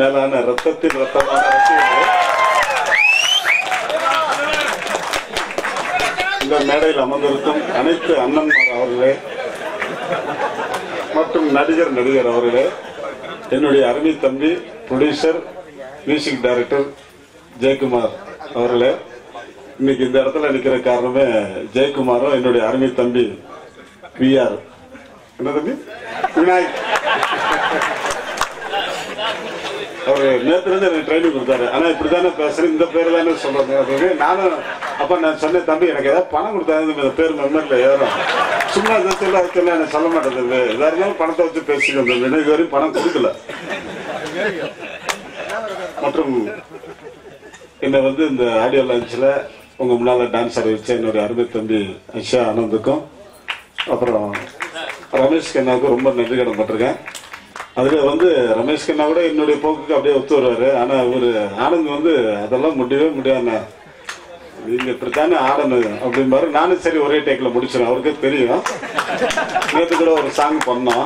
மேலான ரத்தத்தின் ரத்தமான ரசிகர்களே இந்த மேடையில் அமர்ந்திருக்கும் அனைத்து அண்ணன்மார் அவர்களே மற்றும் நடிகர் நடிகர் அவர்களே என்னுடைய அருமை தம்பி ப்ரொடியூசர் மியூசிக் டைரக்டர் ஜெயக்குமார் அவர்களே இன்னைக்கு இந்த இடத்துல நிக்கிற காரணமே ஜெயக்குமாரும் என்னுடைய அருமை தம்பி பிஆர் என்ன தம்பி விநாயக் அவரு நேத்துல இருந்து எனக்கு ட்ரைனிங் கொடுத்தாரு ஆனா இப்படிதானே பேசுறேன் இந்த பேர் தானே சொல்றது அப்படின்னு நானும் அப்ப நான் சொன்னேன் தம்பி எனக்கு ஏதாவது பணம் கொடுத்தாங்க இந்த பேர் மெமரில ஏறும் சும்மா இதை சொல்ல அதை சொல்ல எனக்கு சொல்ல மாட்டேங்குது எதா இருந்தாலும் பணத்தை வச்சு பேசிக்கணும் தம்பி எனக்கு இது வரையும் பணம் கொடுக்கல மற்றும் என்னை வந்து இந்த ஆடியோ லான்ச்சில் உங்க முன்னால டான்ஸ் ஆட வச்ச என்னுடைய அருமை தம்பி ஐஷா ஆனந்துக்கும் அப்புறம் ரமேஷ் கண்ணாவுக்கும் ரொம்ப நன்றி கடன் பட்டிருக்கேன் அதுல வந்து ரமேஷ் கண்ணா கூட என்னுடைய போக்குக்கு அப்படியே ஒத்து வருவாரு ஆனா இவரு ஆனந்த் வந்து அதெல்லாம் முடியவே முடியாதுண்ணா நீங்க இப்படித்தானே ஆடணும் அப்படிம்பாரு நானும் சரி ஒரே டேக்ல முடிச்சிடும் அவருக்கே தெரியும் நேற்று கூட ஒரு சாங் பண்ணோம்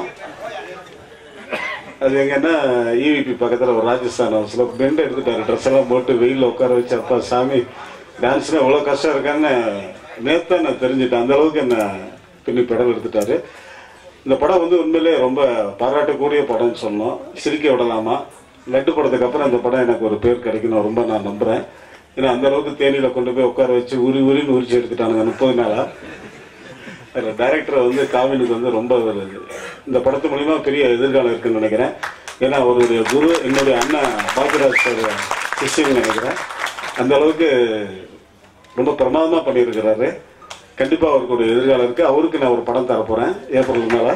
அது எங்கன்னா இவிபி பக்கத்துல ஒரு ராஜஸ்தான் ஹவுஸ்ல பெண்ட் எடுத்துட்டாரு ட்ரெஸ் எல்லாம் போட்டு வெயில்ல உட்கார வச்சு அப்பா சாமி டான்ஸ்னா எவ்வளவு கஷ்டம் இருக்கான்னு நேத்தான் நான் தெரிஞ்சுட்டேன் அந்த அளவுக்கு என்ன பின்னி பெடல் எடுத்துட்டாரு இந்த படம் வந்து உண்மையிலே ரொம்ப பாராட்டக்கூடிய படம்னு சொன்னோம் சிரிக்க விடலாமா லட்டு படத்துக்கு அப்புறம் இந்த படம் எனக்கு ஒரு பேர் கிடைக்கணும் ரொம்ப நான் நம்புறேன் ஏன்னா அந்த அளவுக்கு தேனியில கொண்டு போய் உட்கார வச்சு உரி உரின்னு உரிச்சு எடுத்துட்டானுங்க முப்பது நாளா அதுல டைரக்டர் வந்து காவினுக்கு வந்து ரொம்ப ஒரு இந்த படத்து மூலியமா பெரிய எதிர்காலம் இருக்குன்னு நினைக்கிறேன் ஏன்னா அவருடைய குரு என்னுடைய அண்ணன் பாக்கியராஜ் சார் சிஷ்யன் நினைக்கிறேன் அந்த அளவுக்கு ரொம்ப பிரமாதமா பண்ணியிருக்கிறாரு கண்டிப்பா அவருக்கு ஒரு எதிர்காலம் இருக்கு அவருக்கு நான் ஒரு படம் தர போறேன் ஏப்ரல் மேல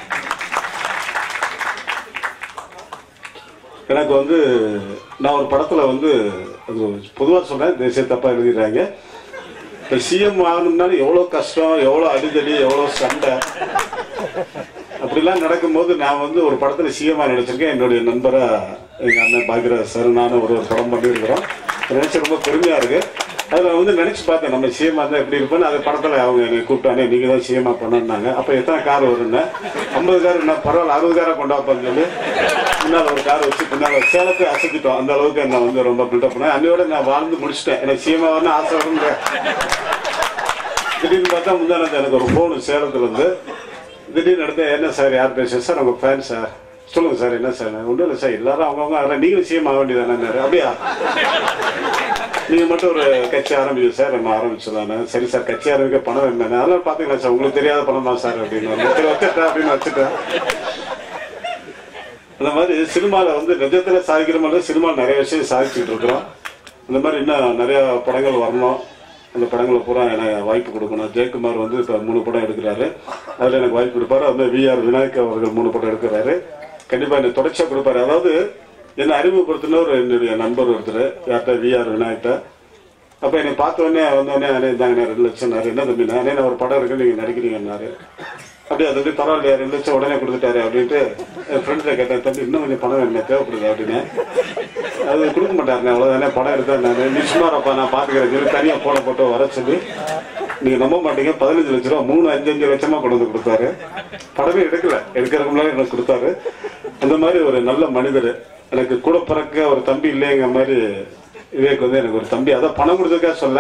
எனக்கு வந்து நான் ஒரு படத்துல வந்து அது பொதுவா சொல்றேன் தேசிய தப்பா எழுதிடுறாங்க இப்ப சிஎம் ஆகணும்னாலும் எவ்வளவு கஷ்டம் எவ்வளவு அடிதடி எவ்வளவு சண்டை அப்படிலாம் நடக்கும்போது நான் வந்து ஒரு படத்துல சிஎம்ஆ நடிச்சிருக்கேன் என்னுடைய நண்பரா எங்க அண்ணன் பாக்யராஜ் சார் நானும் ஒரு ஒரு படம் பண்ணியிருக்கிறோம் நினைச்சு ரொம்ப பெருமையா இருக்கு அதுல வந்து நினைச்சு பார்த்தேன் நம்ம சிஎம்ஆ தான் எப்படி இருப்போம்னு அது படத்துல அவங்க என்னை கூப்பிட்டானே நீங்க தான் சிஎம்ஆ பண்ணாங்க அப்ப எத்தனை கார் வரும்னு ஐம்பது கார் என்ன பரவாயில்ல அறுபது காரை கொண்டாப்பான்னு சொல்லி முன்னால ஒரு கார் வச்சு பின்னால சேலத்தை அசைக்கிட்டோம் அந்த அளவுக்கு என்ன வந்து ரொம்ப பில்டப் பண்ணேன் அன்னையோட நான் வாழ்ந்து முடிச்சிட்டேன் எனக்கு சிஎம்ஆ வரணும் ஆசை வருங்க திடீர்னு பார்த்தா முந்தானது எனக்கு ஒரு ஃபோனு சேலத்துல இருந்து திடீர்னு எடுத்து என்ன சார் யார் பேசுறது சார் உங்க ஃபேன் சார் சொல்லுங்க சார் என்ன சார் ஒன்றும் இல்லை சார் எல்லாரும் அவங்கவுங்க அதில் நீங்களும் சிஎம் ஆக வேண்டியதானே அப்படியா நீங்க மட்டும் ஒரு கட்சி ஆரம்பிங்க சார் நம்ம ஆரம்பிச்சிடலாம் சரி சார் கட்சி ஆரம்பிக்க பணம் என்னன்னு அதெல்லாம் பாத்தீங்களா சார் உங்களுக்கு தெரியாத பணம் தான் சார் அப்படின்னு சரி வச்சுட்டேன் அப்படின்னு வச்சுட்டேன் அந்த மாதிரி சினிமாவில் வந்து நிஜத்துல சாதிக்கிற மாதிரி சினிமாவில் நிறைய விஷயம் சாதிச்சுட்டு இருக்கிறோம் இந்த மாதிரி இன்னும் நிறைய படங்கள் வரணும் அந்த படங்களை பூரா எனக்கு வாய்ப்பு கொடுக்கணும் ஜெயக்குமார் வந்து இப்போ மூணு படம் எடுக்கிறாரு அதில் எனக்கு வாய்ப்பு கொடுப்பாரு அது மாதிரி விஆர் விநாயக் அவர்கள் மூணு படம் எடுக்கிறாரு கண்டிப்பாக எனக்கு தொடர்ச்சியாக கொடுப்பாரு அதாவது என்னை அறிமுகப்படுத்தினவர் என்னுடைய நண்பர் ஒருத்தர் யார்கிட்ட விஆர் விநாயக்ட்ட அப்போ என்னை பார்த்த உடனே வந்தோடனே அண்ணே இந்தாங்கண்ணே ரெண்டு லட்சம்னாரு என்ன தம்பிண்ணா அண்ணே நான் ஒரு படம் இருக்கு நீங்கள் நடிக்கிறீங்கன்னாரு அப்படியே அது வந்து பரவாயில்லையா ரெண்டு லட்சம் உடனே கொடுத்துட்டாரு அப்படின்ட்டு என் ஃப்ரெண்ட்ஸை கேட்டேன் தம்பி இன்னும் கொஞ்சம் பணம் என்ன தேவைப்படுது அப்படின்னு அது கொடுக்க மாட்டாருண்ணே அவ்வளோதானே படம் எடுத்தா நான் நீ சுமாரப்பா நான் பார்த்துக்கிறேன் சொல்லி தனியாக போட போட்டு வர சொல்லி நீங்க நம்ப மாட்டீங்க பதினஞ்சு லட்ச ரூபா மூணு அஞ்சு அஞ்சு லட்சமா கொண்டு வந்து கொடுத்தாரு படமே எடுக்கல எடுக்கிறதுக்கு முன்னாடி எனக்கு கொடுத்தாரு அந்த மாதிரி ஒரு நல்ல மனிதர் எனக்கு கூட பிறக்க ஒரு தம்பி இல்லைங்கிற மாதிரி விவேக் வந்து எனக்கு ஒரு தம்பி அதான் பணம் கொடுத்ததுக்காக சொல்ல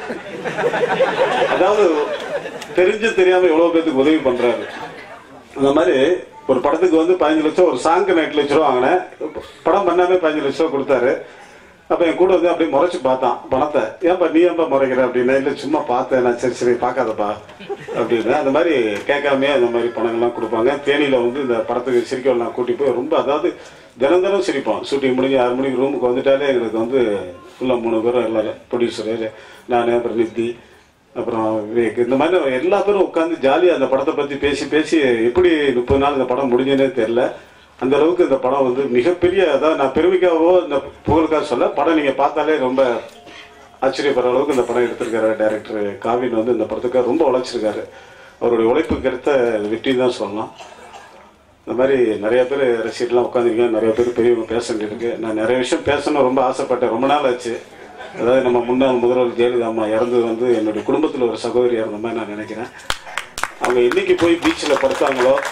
அதாவது தெரிஞ்சு தெரியாம எவ்வளவு பேத்துக்கு உதவி பண்றாரு அந்த மாதிரி ஒரு படத்துக்கு வந்து பதினஞ்சு லட்சம் ஒரு சாங்க்கு எட்டு லட்ச ரூபா வாங்கினேன் படம் பண்ணாமே பதினஞ்சு லட்ச ரூபா கொடுத்தாரு அப்ப என் கூட வந்து அப்படியே முறைச்சு பார்த்தான் பணத்தை ஏன்பா நீ ஏன்பா முறைக்கிற அப்படின்னா இல்ல சும்மா பார்த்தேன் நான் சரி சரி பார்க்காதப்பா அப்படின்னு அந்த மாதிரி கேட்காமயே அந்த மாதிரி பணங்கள்லாம் கொடுப்பாங்க தேனியில வந்து இந்த படத்துக்கு சிரிக்கலாம் கூட்டி போய் ரொம்ப அதாவது தினம் தினம் சிரிப்போம் ஷூட்டிங் முடிஞ்சு ஆறு மணிக்கு ரூமுக்கு வந்துட்டாலே எங்களுக்கு வந்து ஃபுல்லாக மூணு பேரும் எல்லாரும் ப்ரொடியூசரு நான் அப்புறம் நித்தி அப்புறம் விவேக் இந்த மாதிரி எல்லா பேரும் உட்காந்து ஜாலியாக அந்த படத்தை பற்றி பேசி பேசி எப்படி முப்பது நாள் இந்த படம் முடிஞ்சதுனே தெரில அந்த அளவுக்கு இந்த படம் வந்து மிகப்பெரிய அதாவது நான் பெருமைக்காகவோ இந்த புகழுக்காக சொல்ல படம் நீங்கள் பார்த்தாலே ரொம்ப ஆச்சரியப்படுற அளவுக்கு இந்த படம் எடுத்திருக்காரு டைரக்டர் காவின் வந்து இந்த படத்துக்காக ரொம்ப உழைச்சிருக்காரு அவருடைய உழைப்புக்கு எடுத்த வெற்றி தான் சொல்லலாம் இந்த மாதிரி நிறைய பேர் ரசிகர்லாம் உட்காந்துருக்கேன் நிறைய பேர் பெரியவங்க பேச வேண்டியிருக்கு நான் நிறைய விஷயம் பேசணும் ரொம்ப ஆசைப்பட்டேன் ரொம்ப நாள் ஆச்சு அதாவது நம்ம முன்னாள் முதல்வர் ஜெயலலிதா அம்மா இறந்தது வந்து என்னுடைய குடும்பத்தில் ஒரு சகோதரி இறந்த மாதிரி நான் நினைக்கிறேன் அவங்க என்னைக்கு போய் பீச்சில் படுத்தாங்களோ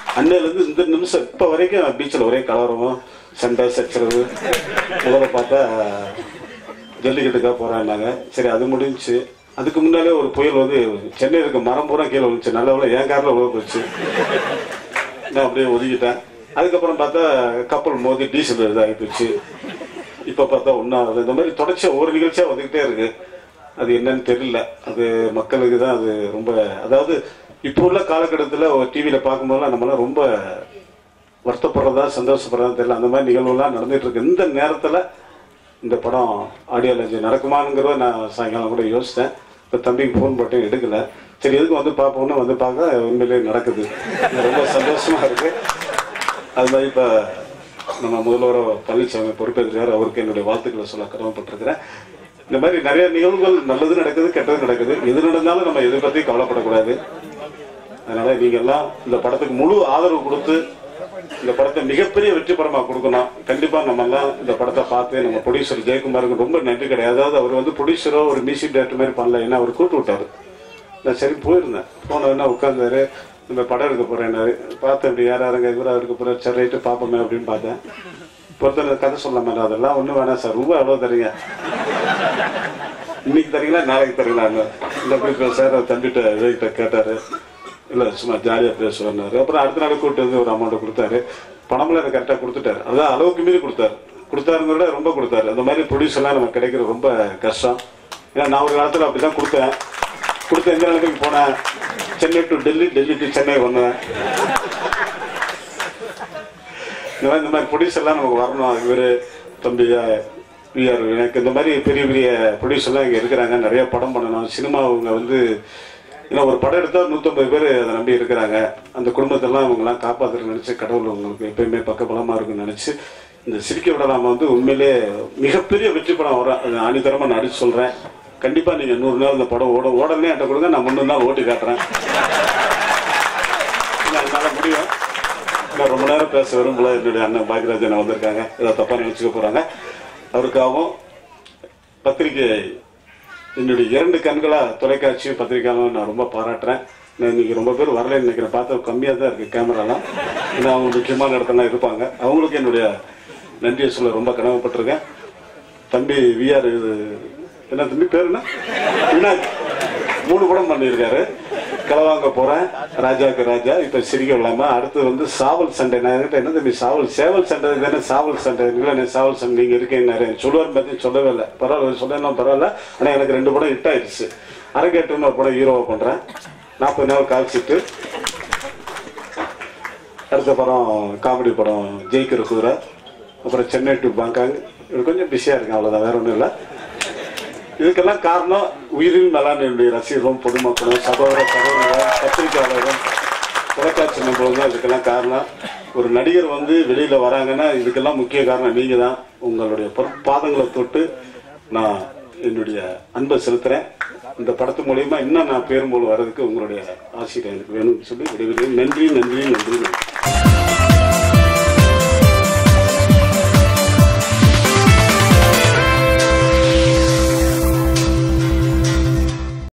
அன்னையிலேருந்து இந்த நிமிஷம் இப்போ வரைக்கும் நான் பீச்சில் ஒரே கலவரமும் சண்டை சச்சரவு முதல்ல பார்த்தா ஜல்லிக்கட்டுக்காக போகிறான்னாங்க சரி அது முடிஞ்சுச்சு அதுக்கு முன்னாலே ஒரு புயல் வந்து சென்னையில் இருக்க மரம் பூரா கீழே விழுந்துச்சு நல்ல வேளை என் காரில் உழவு போச்சு நான் அப்படியே ஒதுக்கிட்டேன் அதுக்கப்புறம் பார்த்தா கப்பல் மோதி டீசல் இதாகி போச்சு இப்போ பார்த்தா ஒன்றாவது இந்த மாதிரி தொடர்ச்சியாக ஒரு நிகழ்ச்சியாக வந்துக்கிட்டே இருக்கு அது என்னன்னு தெரியல அது மக்களுக்கு தான் அது ரொம்ப அதாவது இப்போ உள்ள காலகட்டத்தில் ஒரு டிவியில் பார்க்கும்போதெல்லாம் நம்மளாம் ரொம்ப வருத்தப்படுறதா சந்தோஷப்படுறதா தெரியல அந்த மாதிரி நிகழ்வுலாம் நடந்துட்டு இருக்கு இந்த நேரத்தில் இந்த படம் ஆடியோ லான்ச் நடக்குமாங்கிறத நான் சாயங்காலம் கூட யோசித்தேன் இப்போ தம்பிக்கு ஃபோன் போட்டேன் எடுக்கல சரி எதுக்கு வந்து பார்ப்போம்னு வந்து பார்க்க உண்மையிலேயே நடக்குது இது ரொம்ப சந்தோஷமா இருக்கு அது மாதிரி இப்போ நம்ம முதல்வர் பழனிசாமி பொறுப்பேற்கிறார் அவருக்கு என்னுடைய வாழ்த்துக்களை சொல்ல கடமைப்பட்டிருக்கிறேன் இந்த மாதிரி நிறைய நிகழ்வுகள் நல்லது நடக்குது கெட்டது நடக்குது எது நடந்தாலும் நம்ம எதை பற்றி கவலைப்படக்கூடாது அதனால நீங்க எல்லாம் இந்த படத்துக்கு முழு ஆதரவு கொடுத்து இந்த படத்தை மிகப்பெரிய வெற்றி படமா கொடுக்கணும் கண்டிப்பா நம்ம எல்லாம் இந்த படத்தை பார்த்து நம்ம ப்ரொடியூசர் ஜெயக்குமாருக்கு ரொம்ப நன்றி கிடையாது அதாவது அவர் வந்து ப்ரொடியூசரோ ஒரு மியூசிக் டேரக்டர் மாதிரி பண்ணல ஏன்னா அவர் கூட்டு விட்டாரு நான் சரி போயிருந்தேன் போனதுன்னா உட்காந்தாரு இந்த படம் எடுக்க போறேன்னாரு பார்த்தேன் இப்படி யார் யாருங்க இவரா இருக்க போறாரு சரி ரைட்டு பார்ப்போமே அப்படின்னு பார்த்தேன் பொறுத்தவரை கதை சொல்ல மாட்டேன் அதெல்லாம் ஒன்றும் வேணாம் சார் ரூபா எவ்வளோ தரீங்க இன்னைக்கு தரீங்களா நாளைக்கு தரீங்களான்னு இந்த போய் பேசாரு அவர் தம்பிட்ட விவேக்கிட்ட கேட்டாரு இல்ல சும்மா ஜாலியா பேசுவாரு அப்புறம் அடுத்த நாள் கூப்பிட்டு வந்து ஒரு அமௌண்ட் கொடுத்தாரு பணம்லாம் எனக்கு கரெக்டா கொடுத்துட்டாரு அதான் அளவுக்கு மீறி கொடுத்தாரு கொடுத்தாருங்க விட ரொம்ப கொடுத்தாரு அந்த மாதிரி ப்ரொடியூஸ் எல்லாம் நமக்கு கிடைக்கிறது ரொம்ப கஷ்டம் ஏன்னா நான் ஒரு காலத்துல அப்படிதான் கொடுத்தேன் கொடுத்த எந்த நிலைமைக்கு போனேன் சென்னை டு டெல்லி டெல்லி டு சென்னை வந்தேன் இந்த மாதிரி இந்த மாதிரி ப்ரொடியூசர் எல்லாம் நமக்கு வரணும் இவரு தம்பி விஆர் எனக்கு இந்த மாதிரி பெரிய பெரிய ப்ரொடியூசர் எல்லாம் இங்க இருக்கிறாங்க நிறைய படம் பண்ணணும் சினிமா அவங்க வந்து ஏன்னா ஒரு படம் எடுத்தா நூத்தம்பது பேர் அதை நம்பி இருக்கிறாங்க அந்த குடும்பத்தெல்லாம் அவங்கெல்லாம் காப்பாத்துற நினைச்சு கடவுள் உங்களுக்கு எப்பயுமே பக்கபலமா இருக்குன்னு நினைச்சு இந்த சிரிக்க விடலாம வந்து உண்மையிலே மிகப்பெரிய வெற்றி படம் வரும் அது ஆணித்தரமா நான் அடிச்சு சொல்றேன் கண்டிப்பா நீங்க நூறு நாள் இந்த படம் ஓட ஓடனே என்கிட்ட கொடுங்க நான் முன்னூறு நாள் ஓட்டி காட்டுறேன் இல்ல, என்னால முடியும் நான் ரொம்ப நேரம் பேச விரும்பல என்னுடைய அண்ணன் பாக்யராஜன் வந்திருக்காங்க ஏதோ தப்பா நினைச்சுக்க போறாங்க அவருக்காகவும் பத்திரிகை என்னுடைய இரண்டு கண்களா தொலைக்காட்சியும் பத்திரிகையாலும் நான் ரொம்ப பாராட்டுறேன் நான் இன்னைக்கு ரொம்ப பேர் வரலன்னு நினைக்கிறேன் பார்த்தா கம்மியாக தான் இருக்கு கேமராலாம் ஏன்னா அவங்க முக்கியமான இடத்துலாம் இருப்பாங்க அவங்களுக்கு என்னுடைய நன்றியை சொல்ல ரொம்ப கடமைப்பட்டிருக்கேன் தம்பி விஆர் இது என்ன தம்பி பேர் என்ன வினாக் மூணு படம் பண்ணியிருக்காரு களவாங்க போறேன் ராஜாக்கு ராஜா இப்ப சிரிக்க விடாம அடுத்து வந்து சாவல் சண்டை நான் என்கிட்ட என்ன தம்பி சாவல் சேவல் சண்டை தானே சாவல் சண்டை இல்லை நான் சாவல் சண்டை நீங்க இருக்கேன் சொல்லுவார் பத்தி சொல்லவே இல்லை பரவாயில்ல சொல்லலாம் பரவாயில்ல ஆனா எனக்கு ரெண்டு படம் ஹிட் ஆயிடுச்சு அரங்கேற்றம்னு ஒரு படம் ஹீரோவா பண்றேன் நாற்பது நாள் கால்சிட்டு அடுத்த படம் காமெடி படம் ஜெயிக்கிற குதிரை அப்புறம் சென்னை டு பாங்காங் இது கொஞ்சம் பிஸியா இருக்கேன் அவ்வளவுதான் வேற ஒன்றும் இல்லை இதுக்கெல்லாம் காரணம் உயிரின் மேலான என்னுடைய ரசிகர்களும் பொதுமக்களும் சகோதர சகோதரரும் பத்திரிகையாளரும் தொலைக்காட்சி நண்பர்களும் தான் இதுக்கெல்லாம் காரணம் ஒரு நடிகர் வந்து வெளியில வராங்கன்னா இதுக்கெல்லாம் முக்கிய காரணம் நீங்க தான் உங்களுடைய பொற்- பாதங்களை தொட்டு நான் என்னுடைய அன்பை செலுத்துறேன் இந்த படத்து மூலியமா இன்னும் நான் பேரும்போல் வர்றதுக்கு உங்களுடைய ஆசிரியர் எனக்கு வேணும்னு சொல்லி விடைபெறுகிறேன் நன்றி நன்றி நன்றி நன்றி